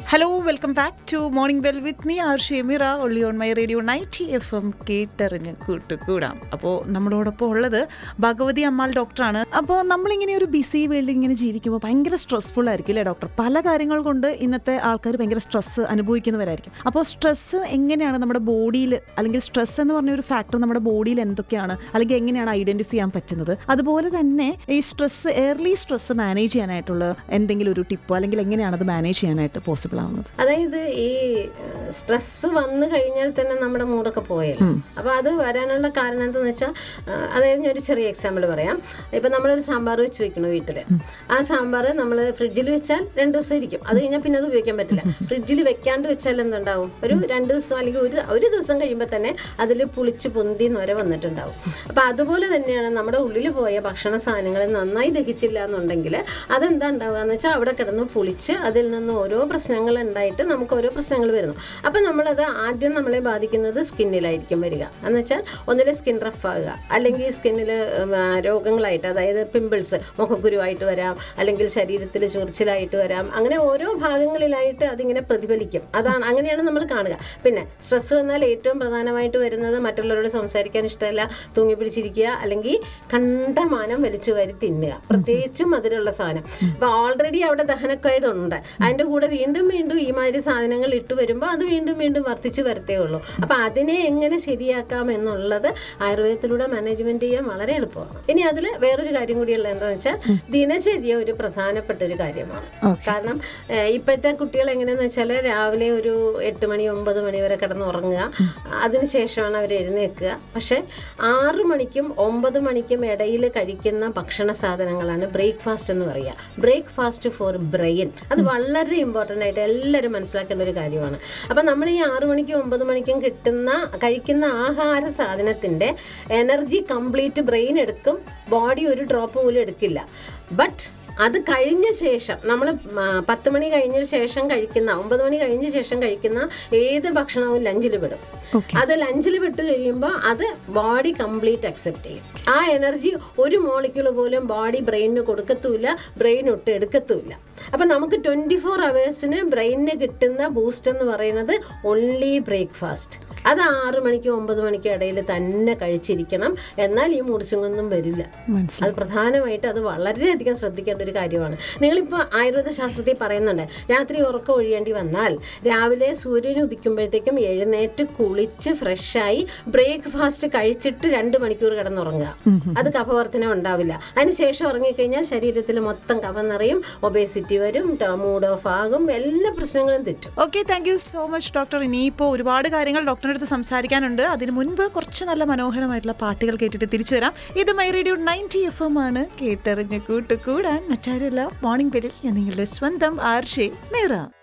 hello welcome back to morning well with me R Shemira only on my radio ninety F M കേട്ടറിഞ്ഞ് കൂട്ടുകൂടാം അപ്പോൾ നമ്മളോടൊപ്പം ഉള്ളത് ഭഗവതി അമ്മാൾ ഡോക്ടറാണ് അപ്പോൾ നമ്മളിങ്ങനെ ഒരു ബിസി വേൾഡിൽ ഇങ്ങനെ ജീവിക്കുമ്പോൾ ഭയങ്കര സ്ട്രെസ്ഫുൾ ആയിരിക്കും അല്ലേ ഡോക്ടർ പല കാര്യങ്ങൾ കൊണ്ട് ഇന്നത്തെ ആൾക്കാർ ഭയങ്കര സ്ട്രെസ് അനുഭവിക്കുന്നവരായിരിക്കും അപ്പോൾ സ്ട്രെസ് എങ്ങനെയാണ് നമ്മുടെ ബോഡിയിൽ അല്ലെങ്കിൽ സ്ട്രെസ് എന്ന് പറഞ്ഞ ഒരു ഫാക്ടർ നമ്മുടെ ബോഡിയിൽ എന്തൊക്കെയാണ് അല്ലെങ്കിൽ എങ്ങനെയാണ് ഐഡന്റിഫൈ ചെയ്യാൻ പറ്റുന്നത് അതുപോലെ തന്നെ ഈ സ്ട്രെസ് എയർലി സ്ട്രെസ് മാനേജ് ചെയ്യാനായിട്ടുള്ള എന്തെങ്കിലും ഒരു ടിപ്പോ അല്ലെങ്കിൽ എങ്ങനെയാണ് അത് മാനേജ് ചെയ്യാനായിട്ട് പോസിബിൾ ആവുന്നത് അതായത് ഈ സ്ട്രെസ് വന്നു കഴിഞ്ഞാൽ തന്നെ നമ്മുടെ മൂടൊക്കെ പോയല്ലോ അപ്പോൾ അത് വരാനുള്ള കാരണം എന്താണെന്ന് വെച്ചാൽ അതായത് ഞാൻ ഒരു ചെറിയ എക്സാമ്പിൾ പറയാം ഇപ്പം നമ്മളൊരു സാമ്പാർ വെച്ച് വെക്കണം വീട്ടിൽ ആ സാമ്പാർ നമ്മൾ ഫ്രിഡ്ജിൽ വെച്ചാൽ രണ്ട് ദിവസം ഇരിക്കും അത് കഴിഞ്ഞാൽ പിന്നെ അത് ഉപയോഗിക്കാൻ പറ്റില്ല ഫ്രിഡ്ജിൽ വെക്കാണ്ട് വെച്ചാൽ എന്തുണ്ടാവും ഒരു രണ്ട് ദിവസം അല്ലെങ്കിൽ ഒരു ഒരു ദിവസം കഴിയുമ്പോൾ തന്നെ അതിൽ പുളിച്ച് പൊന്തി നൊര വന്നിട്ടുണ്ടാവും അപ്പോൾ അതുപോലെ തന്നെയാണ് നമ്മുടെ ഉള്ളിൽ പോയ ഭക്ഷണ സാധനങ്ങൾ നന്നായി ദഹിച്ചില്ല എന്നുണ്ടെങ്കിൽ അതെന്താ ഉണ്ടാവുക എന്ന് വെച്ചാൽ അവിടെ കിടന്ന് പുളിച്ച് അതിൽ നിന്ന് ഓരോ പ്രശ്നങ്ങൾ ഉണ്ടായിട്ട് നമുക്ക് ഓരോ പ്രശ്നങ്ങൾ വരുന്നു അപ്പം നമ്മളത് ആദ്യം നമ്മളെ ബാധിക്കുന്നത് സ്കിന്നിലായിരിക്കും വരിക എന്ന് വെച്ചാൽ ഒന്നിലെ സ്കിൻ റഫ് ആകുക അല്ലെങ്കിൽ സ്കിന്നിൽ രോഗങ്ങളായിട്ട് അതായത് പിമ്പിൾസ് മുഖക്കുരുവായിട്ട് വരാം അല്ലെങ്കിൽ ശരീരത്തിൽ ചൊറിച്ചിലായിട്ട് വരാം അങ്ങനെ ഓരോ ഭാഗങ്ങളിലായിട്ട് അതിങ്ങനെ പ്രതിഫലിക്കും അതാണ് അങ്ങനെയാണ് നമ്മൾ കാണുക പിന്നെ സ്ട്രെസ് വന്നാൽ ഏറ്റവും പ്രധാനമായിട്ട് വരുന്നത് മറ്റുള്ളവരോട് സംസാരിക്കാൻ ഇഷ്ടമല്ല തൂങ്ങി പിടിച്ചിരിക്കുക അല്ലെങ്കിൽ കണ്ടമാനം വലിച്ചു വാരി തിന്നുക പ്രത്യേകിച്ചും മധുരമുള്ള സാധനം അപ്പോൾ ഓൾറെഡി അവിടെ ദഹനക്കേടുണ്ട് അതിൻ്റെ കൂടെ വീണ്ടും വീണ്ടും ഈ മാതിരി സാധനങ്ങൾ ഇട്ട് വരുമ്പോൾ അത് വീണ്ടും വീണ്ടും വർദ്ധിച്ചു വരത്തേ ഉള്ളൂ അപ്പോൾ അതിനെ എങ്ങനെ ശരിയാക്കാം എന്നുള്ളത് ആയുർവേദത്തിലൂടെ മാനേജ്മെന്റ് ചെയ്യാൻ വളരെ എളുപ്പമാണ് ഇനി അതിൽ വേറൊരു കാര്യം കൂടിയുള്ള എന്താണെന്ന് വെച്ചാൽ ദിനചര്യ ഒരു പ്രധാനപ്പെട്ട ഒരു കാര്യമാണ് കാരണം ഏഹ്, ഇപ്പോഴത്തെ കുട്ടികൾ എങ്ങനെയാന്ന് വെച്ചാൽ രാവിലെ ഒരു എട്ട് മണി ഒമ്പത് മണി വരെ കിടന്ന് ഉറങ്ങുക അതിനുശേഷമാണ് അവർ എഴുന്നേൽക്കുക പക്ഷേ ആറു മണിക്കും ഒമ്പത് മണിക്കും ഇടയിൽ കഴിക്കുന്ന ഭക്ഷണ സാധനങ്ങളാണ് ബ്രേക്ക്ഫാസ്റ്റ് എന്ന് പറയുക ബ്രേക്ക്ഫാസ്റ്റ് ഫോർ ബ്രെയിൻ അത് വളരെ ഇമ്പോർട്ടൻ്റ് ആയിട്ട് എല്ലാവരും മനസ്സിലാക്കേണ്ട ഒരു കാര്യമാണ് അപ്പം നമ്മൾ ഈ ആറു മണിക്കും ഒമ്പത് മണിക്കും കിട്ടുന്ന കഴിക്കുന്ന ആഹാര സാധനത്തിൻ്റെ എനർജി കംപ്ലീറ്റ് ബ്രെയിൻ എടുക്കും ബോഡി ഒരു ഡ്രോപ്പ് പോലും എടുക്കില്ല ബട്ട് അത് കഴിഞ്ഞ ശേഷം നമ്മൾ പത്ത് മണി കഴിഞ്ഞ ശേഷം കഴിക്കുന്ന ഒമ്പത് മണി കഴിഞ്ഞ ശേഷം കഴിക്കുന്ന ഏത് ഭക്ഷണവും ലഞ്ചിൽ വിടും അത് ലഞ്ചിൽ വിട്ട് കഴിയുമ്പോൾ അത് ബോഡി കംപ്ലീറ്റ് അക്സെപ്റ്റ് ചെയ്യും ആ എനർജി ഒരു മോളിക്യൂൾ പോലും ബോഡി ബ്രെയിനിന് കൊടുക്കത്തുമില്ല ബ്രെയിൻ ഒട്ട് എടുക്കത്തുമില്ല അപ്പം നമുക്ക് ട്വൻറ്റി ഫോർ അവേഴ്സിന് ബ്രെയിനിന് കിട്ടുന്ന ബൂസ്റ്റ് എന്ന് പറയുന്നത് ഓൺലി ബ്രേക്ക്ഫാസ്റ്റ് അത് ആറ് മണിക്കും ഒമ്പത് മണിക്കും ഇടയിൽ തന്നെ കഴിച്ചിരിക്കണം എന്നാൽ ഈ മുടിച്ചുങ്ങൊന്നും വരില്ല അത് പ്രധാനമായിട്ട് അത് വളരെയധികം ശ്രദ്ധിക്കേണ്ട ഒരു കാര്യമാണ് നിങ്ങളിപ്പോൾ ആയുർവേദ ശാസ്ത്രത്തിൽ പറയുന്നുണ്ട് രാത്രി ഉറക്കം ഒഴിയേണ്ടി വന്നാൽ രാവിലെ സൂര്യൻ ഉദിക്കുമ്പോഴത്തേക്കും എഴുന്നേറ്റ് കുളിച്ച് ഫ്രഷായി ബ്രേക്ക്ഫാസ്റ്റ് കഴിച്ചിട്ട് രണ്ട് മണിക്കൂർ കിടന്നുറങ്ങുക അത് കഫവർദ്ധനം ഉണ്ടാവില്ല അതിനുശേഷം ഉറങ്ങിക്കഴിഞ്ഞാൽ ശരീരത്തിൽ മൊത്തം കഫം നിറയും ഒബേസിറ്റി വരും മൂഡ് ഓഫ് ആകും എല്ലാ പ്രശ്നങ്ങളും തെറ്റും okay thank you so much doctor ഇനിയിപ്പോൾ ഒരുപാട് കാര്യങ്ങൾ ഡോക്ടറിൻ്റെ അടുത്ത് സംസാരിക്കാനുണ്ട് അതിന് മുൻപ് കുറച്ച് നല്ല മനോഹരമായിട്ടുള്ള പാട്ടുകൾ കേട്ടിട്ട് തിരിച്ചു വരാം ഇത് my radio ninety F M ആണ് കേട്ടറിഞ്ഞ് കൂട്ടുകൂടാൻ മറ്റാരുമല്ല മോർണിംഗ് ബെല്ലിൽ ഞാൻ നിങ്ങളുടെ സ്വന്തം ആർഷേ മേറ